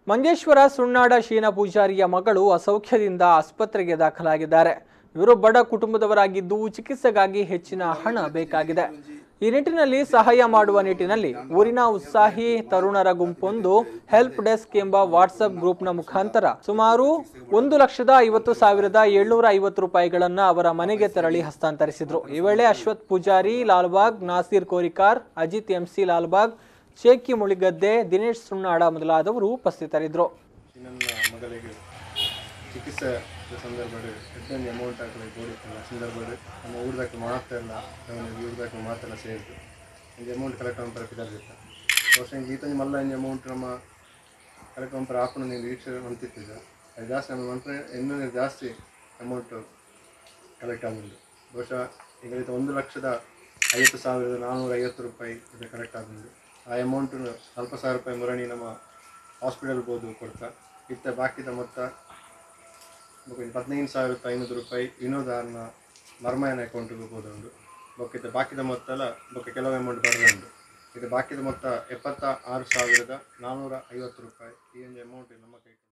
ಮಂಜೇಶ್ವರ ಸುಣ್ಣಾಡ ಶೀನ ಪೂಜಾರಿಯ ಮಗಳು ಅಸೌಖ್ಯದಿಂದ ಆಸ್ಪತ್ರೆಗೆ ದಾಖಲಾಗಿದ್ದಾರೆ ಇವರು ಬಡ ಕುಟುಂಬದವರಾಗಿದ್ದು ಚಿಕಿತ್ಸೆಗಾಗಿ ಹೆಚ್ಚಿನ ಹಣ ಬೇಕಾಗಿದೆ ಈ ನಿಟ್ಟಿನಲ್ಲಿ ಸಹಾಯ ಮಾಡುವ ನಿಟ್ಟಿನಲ್ಲಿ ಊರಿನ ಉತ್ಸಾಹಿ ತರುಣರ ಗುಂಪೊಂದು ಹೆಲ್ಪ್ ಡೆಸ್ಕ್ ಎಂಬ ವಾಟ್ಸ್ಆಪ್ ಗ್ರೂಪ್ನ ಮುಖಾಂತರ ಸುಮಾರು ಒಂದು ಲಕ್ಷದ ಐವತ್ತು ಸಾವಿರದ ಏಳ್ನೂರ ಐವತ್ತು ರೂಪಾಯಿಗಳನ್ನ ಅವರ ಮನೆಗೆ ತೆರಳಿ ಹಸ್ತಾಂತರಿಸಿದ್ರು ಈ ವೇಳೆ ಅಶ್ವಥ್ ಪೂಜಾರಿ ಲಾಲ್ಬಾಗ್ ನಾಸೀರ್ ಕೋರಿಕಾರ್ ಅಜಿತ್ ಎಂಸಿ ಲಾಲ್ಬಾಗ್ ಶೇಖಿ ಮುಳಿಗದ್ದೆ ದಿನೇಶ್ ಸುಣ್ಣಾಡ ಮೊದಲಾದವರು ಉಪಸ್ಥಿತರಿದ್ದರು ನನ್ನ ಮಗಳಿಗೆ ಚಿಕಿತ್ಸೆ ಸಂದರ್ಭದಲ್ಲಿ ಎಡ್ಡೊಂದು ಅಮೌಂಟ್ ಹಾಕಲು ಗೋಡಿತ್ತಲ್ಲ ಸಂದರ್ಭದಲ್ಲಿ ನಮ್ಮ ಊರ್ದಕ್ಕೆ ಮಾತೆಲ್ಲ ಅವನಿಗೆ ಊರ್ದಕ್ಕೆ ಮಾತೆಲ್ಲ ಸೇರಿತು ಒಂದು ಅಮೌಂಟ್ ಕಲೆಕ್ಟ್ ಪಂಪರ ಪಿದರ್ದಿತ್ತ ಬಹುಶಃ ಗೀತಂಜಿ ಮಲ್ಲ ಇಂಜಿ ಅಮೌಂಟ್ ನಮ್ಮ ಕಲೆಕ್ಟ್ ಪಂಪರ ಹಾಕೊಂಡು ನೀವು ನಿರೀಕ್ಷೆ ಅಂತಿತ್ತಿದ್ದ ಅದು ಜಾಸ್ತಿ ನಮ್ಮ ಮಂತ್ರ ಇನ್ನೂ ಜಾಸ್ತಿ ಅಮೌಂಟು ಕಲೆಕ್ಟ್ ಆಗುವುದು ಬಹುಶಃ ಈಗ ಇದು ಒಂದು ಲಕ್ಷದ ಐವತ್ತು ಸಾವಿರದ ನಾನ್ನೂರ ಐವತ್ತು ರೂಪಾಯಿ ಇದು ಕಲೆಕ್ಟ್ ಆಗುವುದು ಆ ಅಮೌಂಟ್ ಸ್ವಲ್ಪ ಸಾವಿರ ರೂಪಾಯಿ ಮುರಣಿ ನಮ್ಮ ಹಾಸ್ಪಿಟಲ್ ಬೋದು ಕೊಡ್ತಾ ಇತ್ತ ಬಾಕಿದ ಮೊತ್ತ ಬೊಕ್ಕ ಹದಿನೈದು ಸಾವಿರದ ಐನೂರು ರೂಪಾಯಿ ವಿನೋದಾರ್ನ ಮರ್ಮಯನ ಅಕೌಂಟಿಗೆ ಹೋಗುವುದುಂಟು ಬೊಕ್ಕ ಬಾಕಿದ ಮೊತ್ತ ಎಲ್ಲ ಬೊಕ್ಕ ಕೆಲವು ಅಮೌಂಟ್ ಬರೋದುಂಟು ಇದು ಬಾಕಿದ ಮೊತ್ತ ಎಪ್ಪತ್ತ ಆರು ಸಾವಿರದ ನಾನ್ನೂರ ಐವತ್ತು ರೂಪಾಯಿ ಈ ಒಂದು ಅಮೌಂಟ್ ನಮ್ಮ ಕೈ